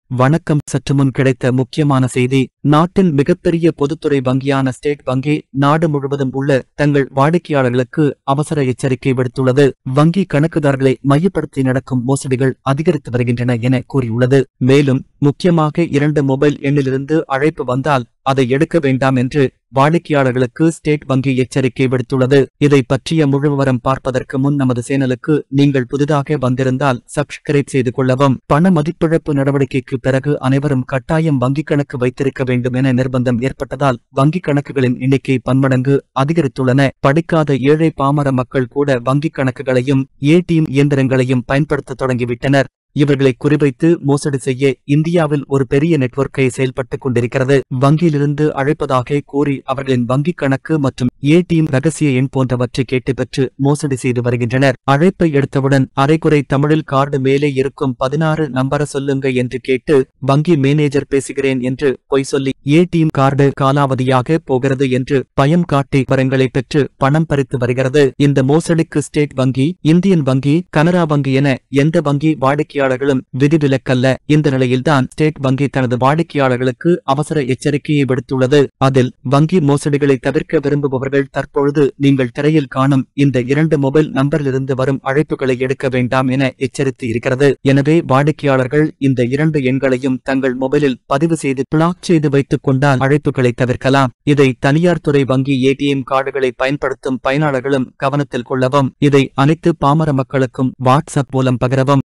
வணக்கம் சற்று முன் கிடைத்த முக்கியமான செய்தி நாட்டின் மிகப்பெரிய பொதுத்துறை வங்கியான ஸ்டேட் வங்கி நாடு முழுவதும் உள்ள தங்கள் வாடிக்கையாளர்களுக்கு அவசர எச்சரிக்கை விடுத்துள்ளது வங்கி கணக்குதாரர்களை மையப்படுத்தி நடக்கும் மோசடிகள் அதிகரித்து வருகின்றன என கூறியுள்ளது மேலும் முக்கியமாக இரண்டு மொபைல் எண்ணிலிருந்து அழைப்பு வந்தால் அதை எடுக்க வேண்டாம் என்று வாடிக்கையாளர்களுக்கு ஸ்டேட் வங்கி எச்சரிக்கை விடுத்துள்ளது இதை பற்றிய முழு விவரம் பார்ப்பதற்கு முன் நமது சேனலுக்கு நீங்கள் புதிதாக வந்திருந்தால் சப்ஸ்கிரைப் செய்து கொள்ளவும் பண மதிப்பிழப்பு நடவடிக்கைக்கு பிறகு அனைவரும் கட்டாயம் வங்கிக் கணக்கு வைத்திருக்க வேண்டும் என நிர்பந்தம் ஏற்பட்டதால் வங்கிக் கணக்குகளின் எண்ணிக்கை பன்மடங்கு அதிகரித்துள்ளன படிக்காத ஏழை பாமர மக்கள் கூட வங்கிக் கணக்குகளையும் ஏடிஎம் இயந்திரங்களையும் பயன்படுத்த தொடங்கிவிட்டனர் இவர்களை குறிவைத்து மோசடி செய்ய இந்தியாவில் ஒரு பெரிய நெட்வொர்க்கை செயல்பட்டுக் கொண்டிருக்கிறது வங்கியிலிருந்து அழைப்பதாக கூறி அவர்களின் வங்கிக் கணக்கு மற்றும் ஏடிஎம் ரகசிய எண் போன்றவற்றை கேட்டு பெற்று மோசடி செய்து வருகின்றனர் அழைப்பை எடுத்தவுடன் அரைகுறை தமிழில் கார்டு மேலே இருக்கும் பதினாறு நம்பர சொல்லுங்க என்று கேட்டு வங்கி மேனேஜர் பேசுகிறேன் என்று பொய் சொல்லி ஏடிஎம் கார்டு காலாவதியாக போகிறது என்று பயம் காட்டி வரங்களை பெற்று பணம் பறித்து வருகிறது இந்த மோசடிக்கு ஸ்டேட் வங்கி இந்தியன் வங்கி கனரா வங்கி என எந்த வங்கி வாடிக்கையாளர்களும் விதிவிலக்கல்ல இந்த நிலையில்தான் ஸ்டேட் வங்கி தனது வாடிக்கையாளர்களுக்கு அவசர எச்சரிக்கையை விடுத்துள்ளது அதில் வங்கி மோசடிகளை தவிர்க்க விரும்புபவர்கள் தற்பொழுது நீங்கள் திரையில் காணும் இந்த இரண்டு மொபைல் நம்பரிலிருந்து வரும் அழைப்புகளை எடுக்க வேண்டாம் என எச்சரித்து இருக்கிறது எனவே வாடிக்கையாளர்கள் இந்த இரண்டு எண்களையும் தங்கள் மொபைலில் பதிவு செய்து பிளாக் செய்து வைத்துக் கொண்டால் அழைப்புகளை தவிர்க்கலாம் இதை தனியார் துறை வங்கி ஏடிஎம் கார்டுகளை பயன்படுத்தும் பயனாளர்களும் கவனத்தில் கொள்ளவும் இதை அனைத்து பாமர மக்களுக்கும் வாட்ஸ்அப் மூலம் பகிரவும்